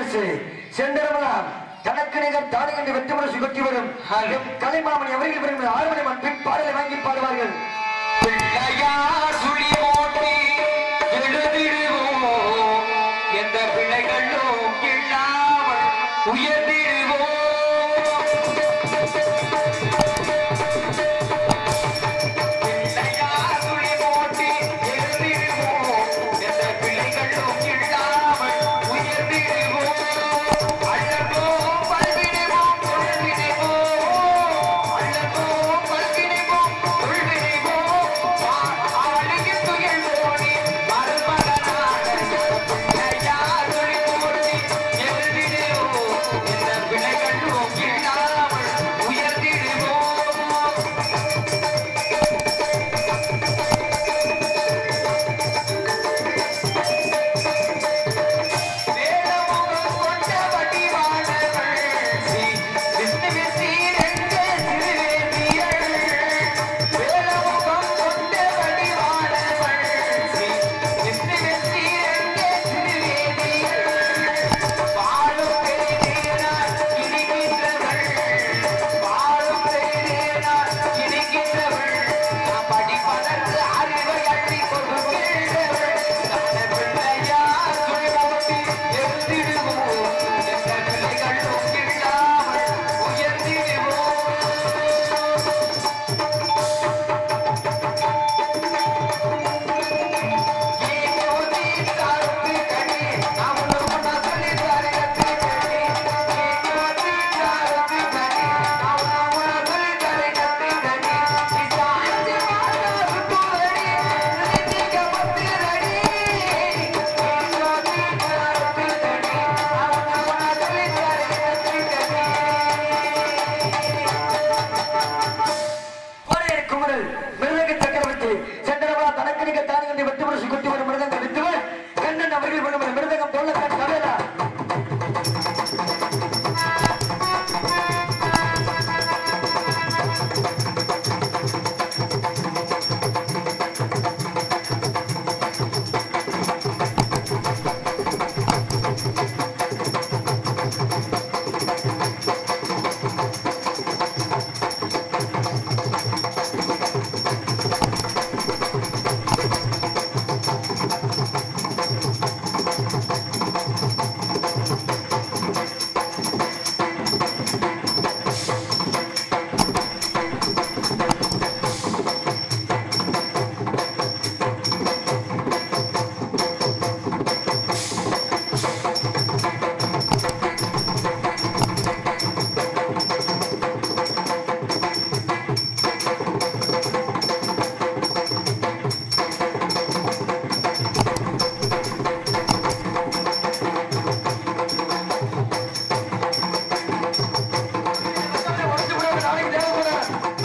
பரிசு சென்றவலாம் தனக்கு நிகர் தாடி கண்டு வெற்றி முரசு கொட்டி வரும் எம் கலைமாமணி அவர்கள் விரும்பும் ஆறு மணி மண் பாடலை வாங்கி பாடுவார்கள் பிள்ளையார் சுழி ஓட்டி எழுதிடுவோம் எந்த பிள்ளைகளும் இல்லாமல் உயர்ந்திடுவோம் பிள்ளையார் சுழி ஓட்டி எழுதிடுவோம் எந்த பிள்ளைகளும் இல்லாமல் உயர்ந்திடுவோம் அழகோம் பல்விடுவோம் தொல்விடுவோம் அழகோம் பல்விடுவோம் தொல்விடுவோம் ஆளுகை துயல் ஓடி மருமகனாக பிள்ளையார் சுழி ஓட்டி எழுதிடுவோம் எந்த பிள்ளைகளும் இல்லாமல் உயர்ந்திடுவோம் வேதமுகம் கொண்ட வடிவானவள் ஸ்ரீ விஷ்ணுவி ஸ்ரீரங்க திருவேதியள் வேதமுகம் கொண்ட வடிவானவள் ஸ்ரீ விஷ்ணுவி ஸ்ரீரங்க திருவேதியள் வாழும் தேனார் இனிக்கின்றவள் வாழும் தேனார் இனிக்கின்றவள் நாம் படிப்பதற்கு அறிவை அள்ளி கொடுக்கின்றவள் நல்ல பிள்ளையார் துணிவோட்டி எழுந்திடுவோம் எந்த பிள்ளைகளும் இல்லாமல் உயர்ந்திடுவோம் கோடையர் குமரல் மிருதங்க சக்கரவர்த்தி சென்றவலாம் தனக்கு நிகர் தாடி கண்டு வெற்றி முரசு கொட்டி வரும் மிருதங்க வித்துவன் கண்ணன் அவர்கள் விரும்பும் மிருதங்கம் தொல்லத்தான் கவேலா உடச்சு கூட நாளைக்கு தேவைப்படும்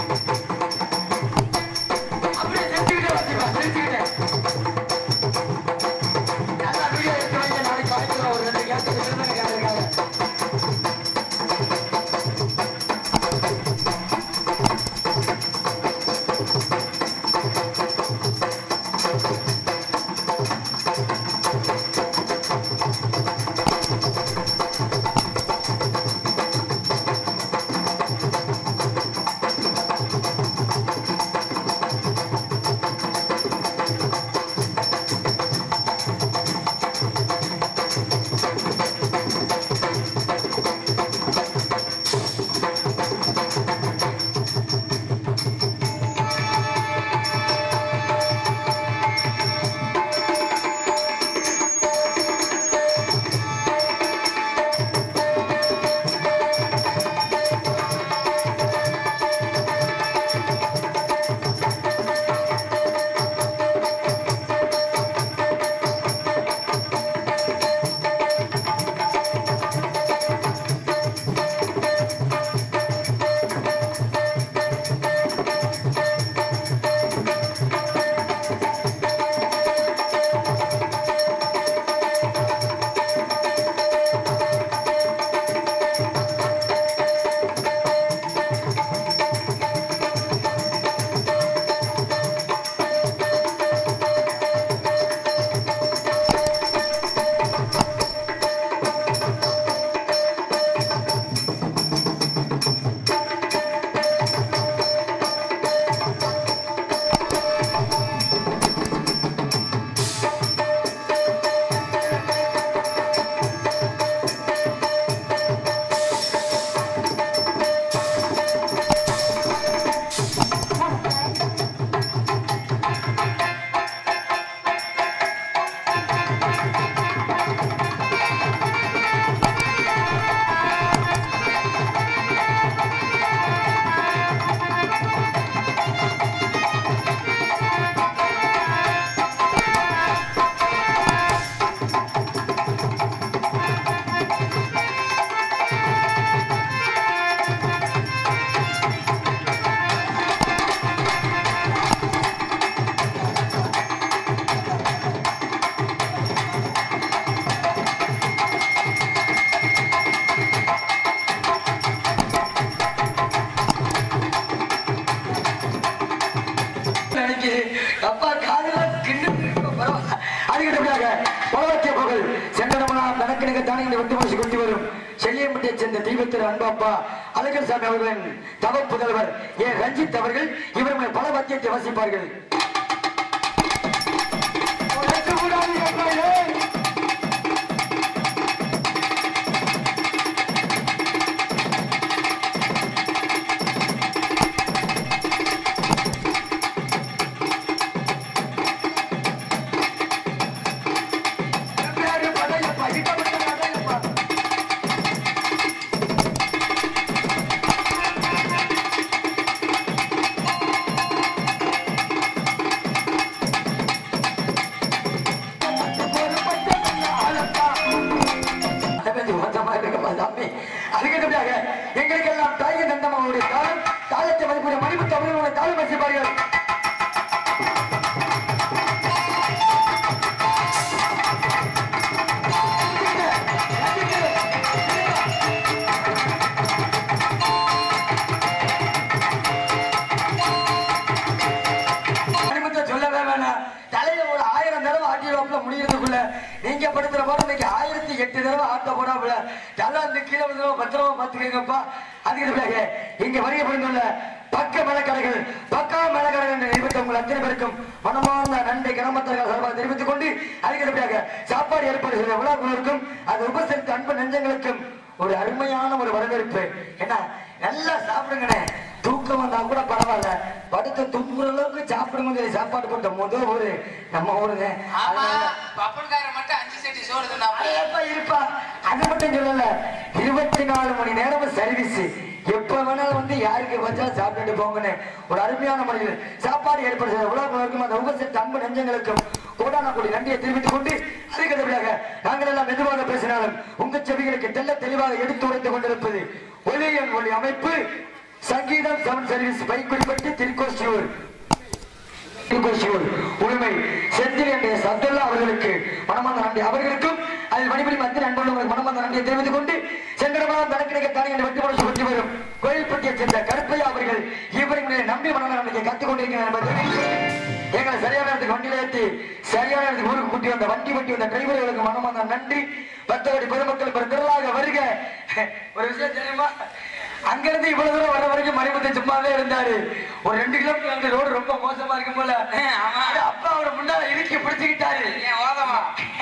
அப்படியே செஞ்சுக்கிட்டே வச்சுக்கோ செஞ்சுக்கிட்டேன் நல்லா வீடியோ எடுத்து வைங்க நாளைக்கு காய்ச்சல ஒரு ரெண்டு கேஸ் இருக்காங்க தனக்கு தானங்களை வெட்டு மனசு கொண்டு வரும் செல்லியம்பட்டியைச் சேர்ந்த தெய்வத்திரு அன்பாப்பா அழகர் சாமி அவர்களின் தவ புதல்வர் ஏ ரஞ்சித் அவர்கள் இவர்கள் பல வாத்தியத்தை வாசிப்பார்கள் உழைக்கக்கூடாது எப்பா, ஏய். எம்ஜிஆர் படையப்பா, இட்டப்பட்ட படையப்பா. அதுக்கடுத்தபடியாக எங்களுக்கெல்லாம் தாய தண்டமாவுடைய தாளம் தாளத்தை மதிப்புடைய மதிப்பு தமிழர்களுடைய தாளம் வசிப்பார்கள் மணிமுத்த சொல்லவே வேணாம் தலையில ஒரு ஆயிரம் தடவை ஆட்டிடுவாப்புல முடியறதுக்குள்ள நீங்க படுத்துற போற இன்னைக்கு ஆயிரத்தி எட்டு தடவை ஆட்ட போடாப்புல தலை அந்த கீழே விழுந்தவ பத்திரமா பாத்துக்கங்கப்பா அதுக்கு பிறகு இங்க வரிய புரிந்துள்ள பக்க மலக்கடைகள் பக்கா மலக்கடைகள் என்ற நிறுவனத்தை உங்கள் அத்தனை பேருக்கும் மனமார்ந்த நன்றி கிராமத்தர்கள் சார்பாக தெரிவித்துக் கொண்டு அதுக்கு பிறகு சாப்பாடு ஏற்பாடு செய்த விழாக்குழுவிற்கும் அது உபசரித்த அன்பு நெஞ்சங்களுக்கும் ஒரு அருமையான ஒரு வரவேற்பு என்ன நல்லா சாப்பிடுங்கண்ணே தூக்கம் வந்தா கூட பரவாயில்ல படுத்து தூங்குற அளவுக்கு சாப்பிடுங்க சொல்லி சாப்பாடு போட்ட முதல் ஊரு நம்ம ஊருங்க ஆமா அதனால- பப்பன்காரன் மட்டும் அஞ்சு செட்டி சோறு தின்னாப்ல. அடையப்பா இருப்பா அது மட்டும் சொல்லல இருபத்தி நாலு மணி நேரமும் சர்வீஸ் எப்ப வேணாலும் வந்து யாருக்கு வச்சாலும் சாப்பிட்டுட்டு போங்கன்னு ஒரு அருமையான முறையில் சாப்பாடு ஏற்பாடு செய்த உலகங்களுக்கும் அந்த உபசரித்த அன்பு நெஞ்சங்களுக்கும் கோடான கோடி நன்றியை தெரிவித்துக் கொண்டு அதுக்கடுத்தபடியாக நாங்கள் எல்லாம் மெதுவாக பேசினாலும் உங்க செவிகளுக்கு தெல்ல தெளிவாக எடுத்து உரைத்துக் கொண்டிருப்பது ஒலியன் ஒளி அமைப்பு சங்கீதம் சவுண்ட் சர்வீஸ் பைக்குடிப்பட்டி திருக்கோசியூர் திருக்கோசியூர் உரிமை செந்தில் என்ற சப்துல்லா அவர்களுக்கு மனமார்ந்த நன்றி அவர்களுக்கும் அதில் மணிபடி மத்திய நண்பர்களுக்கு மனமார்ந்த நன்றியை தெரிவித்துக் கொண்டு செங்கடமலம் தனக்கிடைக்க தானே என்று வெற்றி முரசு வெற்றி வரும் கோயில்பட்டியைச் சேர்ந்த கருப்பையா அவர்கள் இவர்களை நம்பி மன நம்பிக்கை கத்துக் கொண்டிருக்கிறார் என்பதை எங்களை சரியான இடத்துக்கு வண்டியில ஏற்றி சரியான இடத்துக்கு ஊருக்கு கூட்டி வந்த வண்டி வண்டி வந்த டிரைவர்களுக்கு மனமார்ந்த நன்றி பத்தவடி பெருமக்கள் பெரும் திரளாக வருக ஒரு விஷயம் தெரியுமா அங்கிருந்து இவ்வளவு தூரம் வர வரைக்கும் மணிமுத்தை சும்மாவே இருந்தாரு ஒரு ரெண்டு கிலோமீட்டர் அந்த ரோடு ரொம்ப மோசமா இருக்கும் போல ஆமா. அது அப்பா அவர் முன்னால இறுக்கி பிடிச்சுக்கிட்டாரு ஏன் ஓதமா?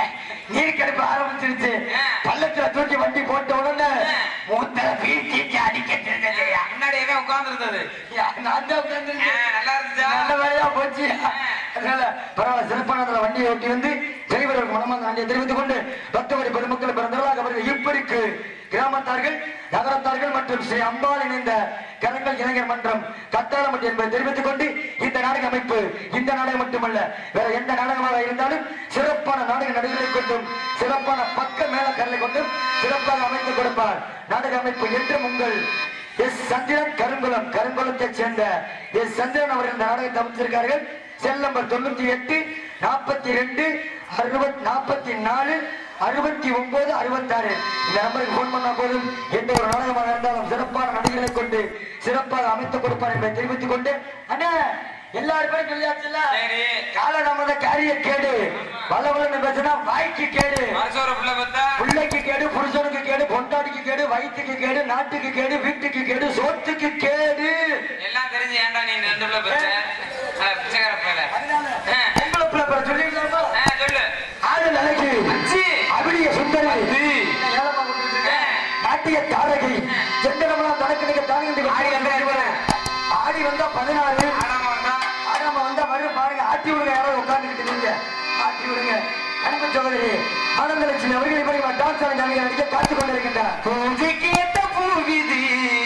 நீர் கடுப்பு ஆரம்பிச்சிருச்சு ஆ. பள்ளத்துல தூக்கி வண்டி போட்ட உடனே மூத்தல பீட்டி அடிக்க தெரிஞ்சது முன்னாடியே உட்கார்ந்திருந்தது. நான் தான் ஆ, உட்கார்ந்திருந்தேன். நல்லா இருந்துச்சா? நல்ல வேலையா போச்சு அதனால பரவாயில்ல சிறப்பான வண்டியை ஓட்டி வந்து டிரைவர்களுக்கு மனமார்ந்த நன்றியை தெரிவித்துக் கொண்டு பக்தவடி பெருமக்கள் பிறந்தவர்களாக அவர்கள் இப்படிக்கு கிராமத்தார்கள் நகரத்தார்கள் மற்றும் ஸ்ரீ அம்பாள் இணைந்த கரங்கள் இளைஞர் மன்றம் கத்தாளமட்டி என்பதை தெரிவித்துக் கொண்டு இந்த நாடக அமைப்பு இந்த நாடகம் மட்டுமல்ல வேற எந்த நாடகமாக இருந்தாலும் சிறப்பான நாடக நடிகர்களை கொண்டும் சிறப்பான பக்க மேல கரலை கொண்டும் சிறப்பாக அமைத்து கொடுப்பார் நாடக அமைப்பு என்றும் உங்கள் எஸ் சந்திரன் கருங்குளம் கருங்குளத்தைச் சேர்ந்த எஸ் சந்திரன் அவர்கள் இந்த நாடகத்தை அமைச்சிருக்கார்கள் செல் நம்பர் தொண்ணூத்தி எட்டு நாற்பத்தி ரெண்டு அறுபத்தி நாற்பத்தி நாலு அறுபத்தி ஒன்பது அறுபத்தாறு இந்த நம்பருக்கு போன் பண்ணா போதும் எந்த ஒரு நாடகமாக இருந்தாலும் சிறப்பான நடிகர்களை கொண்டு சிறப்பாக அமைத்துக் கொடுப்பார் என்பதை தெரிவித்துக் கொண்டு அண்ணா எல்லாருமே சொல்லியாச்சுல்ல சரி. கால நமத காரிய கேடு வளவளன்னு பேசினா வாய்க்கு கேடு மனசோர புள்ள பார்த்தா? பிள்ளைக்கு கேடு புருஷனுக்கு கேடு பொண்டாட்டிக்கு கேடு வயிற்றுக்கு கேடு நாட்டுக்கு கேடு வீட்டுக்கு கேடு சோத்துக்கு கேடு எல்லாம் தெரிஞ்சு ஏன்டா நீ ரெண்டு புள்ள பெத்த? அட, பிச்சைக்கார பயல. அதனால ஆ. பொம்பளை பிள்ளை பேரை சொல்லிக்கலாமா ஆ, சொல்லு. ஆடு அழகு அச்சி. அபிடிய சுந்தரி ஏலமா கொண்டு வந்திருக்க. நாட்டிய தாரகை செந்தனமெல்லாம் தனக்கு நீங்க தாங்க ஆடி வந்தா எத்தனை? ஆடி வந்தா பதினாறு ஆடாம வந்தா? ஆடாம வந்தா வரும் பாருங்க ஆட்டி விடுங்க யாராவது உட்கார்ந்துக்கிட்டு நீங்க ஆட்டி விடுங்க அன்பு சகோதரி ஆனந்தலட்சுமி அவர்கள் இப்படி டான்ஸ் ஆடி நடிக்க காத்துக் கொண்டிருக்கின்றார் பூஜைக்கேத்த பூவிதி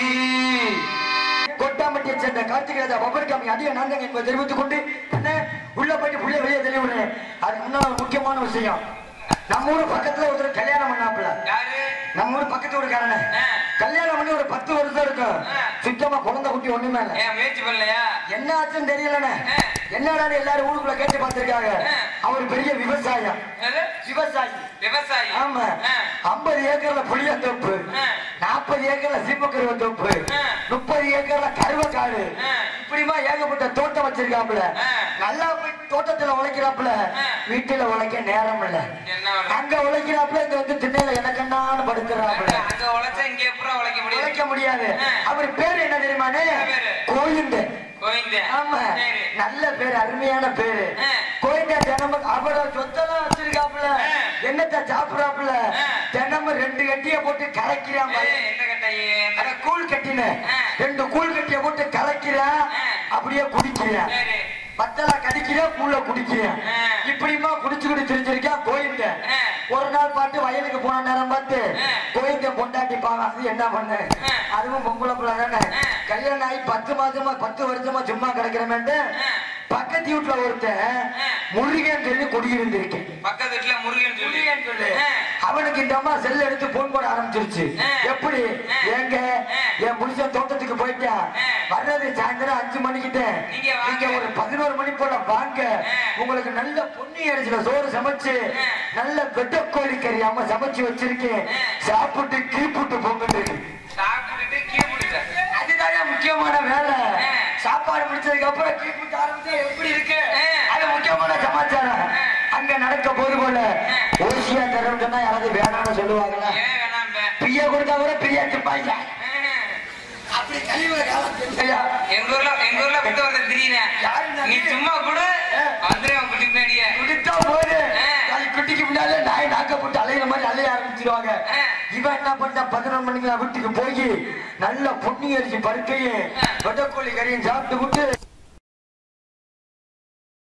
கொட்டாம்பட்டியை சேர்ந்த கார்த்திகை ராஜா பபர்காமி அதிக நாந்தங்க என்பதை தெரிவித்துக் கொண்டு என்ன உள்ள போயிட்டு புள்ள வெளியே தெரிய விடுறேன் அதுக்கு முன்னாடி ஒரு முக்கியமான விஷயம் நம்ம ஊர் பக்கத்துல ஒருத்தர் கல்யாணம் பண்ணாப்புல யாரு? நம்ம ஊர் பக்கத்து ஊருக்காரன ஆ. கல்யாணம் பண்ணி ஒரு பத்து வருஷம் இருக்கும் ஆ. சுத்தமா குழந்தை குட்டி ஒண்ணுமே இல்ல ஏன் முயற்சி பண்ணலையா? என்ன ஆச்சுன்னு தெரியலண்ணே ஆ. என்னடா எல்லாரும் ஊருக்குள்ள கேட்டு பார்த்திருக்காங்க ஆ. அவர் பெரிய விவசாயம் என்னது? விவசாயி விவசாயி ஆமா ஆ. ஐம்பது ஏக்கர்ல புளியந்தோப்பு ஆ. நாற்பது ஏக்கர்ல சீமக்கருவ தோப்பு ஆ. முப்பது ஏக்கர்ல கருவக்காடு ஆ. இப்படிமா ஏகப்பட்ட தோட்டம் வச்சிருக்காப்புல ஆ. நல்லா போய் தோட்டத்துல உழைக்கிறாப்புல ஆ. வீட்டுல உழைக்க நேரம் இல்ல என்ன பண்றது? அங்க உழைக்கிறாப்புல இங்க வந்து திண்ணையில எனக்கென்னான்னு படுத்துறாப்புல அங்க உழைச்சா இங்க எப்பறம் உழைக்க முடியும் உழைக்க முடியாது ஆ. அவர் பேரு என்ன தெரியுமானே என்ன பேரு? கோவிந்த கோவிந்தே ஆமா சரி நல்ல பேரு அருமையான பேரு ஆ. கோவிந்தா தினமும் அவரோட சொத்தெல்லாம் வச்சிருக்காப்புல ஆ. என்னத்த சாப்பிடுறாப்புல ஆ. தினமும் ரெண்டு கட்டிய போட்டு கலக்கிறான் பாரு. ஏய், என்ன கட்டாயி அட கூழ் கட்டின ஆ. ரெண்டு கூழ் கட்டிய போட்டு கலக்கிறான் ஆ. அப்படியே குடிக்கிறான் சரி பத்தலா கடிக்கிறேன் கூழ குடிக்கிறேன் ஆ. இப்படிமா குடிச்சுக்கிட்டு தெரிஞ்சிருக்கான் கோயிந்த ஆ. ஒரு நாள் பாட்டு வயலுக்கு போன நேரம் பார்த்து ஆ. கோயிந்த பொண்டாட்டிப்பாங்க அது என்ன பண்ண ஆ. அதுவும் பொம்பளை பிள்ளை தானே ஆ. கல்யாணம் ஆகி பத்து மாசமா பத்து வருஷமா சும்மா கிடக்கிறமேட்டு ஆ. பக்கத்து வீட்டுல ஒருத்தன் ஆ. முருகன் சொல்லி குடியிருந்திருக்கேன் பக்கத்து வீட்டுல முருகன் சொல்லி முருகன் சொல்லு. ஆ. அவனுக்கு இந்த அம்மா செல் எடுத்து போன் போட ஆரம்பிச்சிருச்சு ஆ. எப்படி ஆ. எங்க ஆ. என் புருஷன் தோட்டத்துக்கு போயிட்டான் ஆ. வர்றது சாயந்தரம் அஞ்சு மணிக்கிட்ட நீங்க வாங்க. நீங்க ஒரு பதினோரு மணி போல வாங்க ஆ. உங்களுக்கு நல்ல பொன்னி அரிசியில சோறு சமைச்சு ஆ. நல்ல வெட்டக்கோழி கறி அம்மா சமைச்சு வச்சிருக்கேன் ஆ. சாப்பிட்டு கீப்பிட்டு போங்கன்னு சாப்பிட்டுட்டு கீ பிடிச்ச அதுதான் முக்கியமான வேலை ஆ. சாப்பாடு முடிச்சதுக்கு அப்புறம் கீப்பிட்டு ஆரம்பிச்சா எப்படி இருக்கு ஆ. அது முக்கியமான சமாச்சாரம் ஆ. அங்க நடக்க போது போல ஓசியா தரம் சொன்னா யாராவது வேணாம்னு சொல்லுவாங்களா ஏன் வேணாம் பே? பிரியா கொடுத்தா கூட பிரியா திப்பாங்க ஆ. அப்படி கழிவுற காலம் இல்லையா? எங்க ஊர்ல எங்க ஊர்ல விட்டு வரத திடீர்னு யாரு நானு? நீ சும்மா கூட ஆ. வந்துருவேன் குட்டி பின்னாடியே குடித்தா போது ஆ. நாளைக்கு குட்டிக்கு முன்னாலே நாய் நாக்க போட்டு அலையிற மாதிரி அலைய ஆரம்பிச்சிருவாங்க ஆ. இவன் என்ன பண்ணான் பதினொரு மணிக்கு நான் வீட்டுக்கு போய் நல்ல பொன்னி அரிசி படுக்கையும் ஆ. வெட்டக்கோழி கறியும் சாப்பிட்டு விட்டு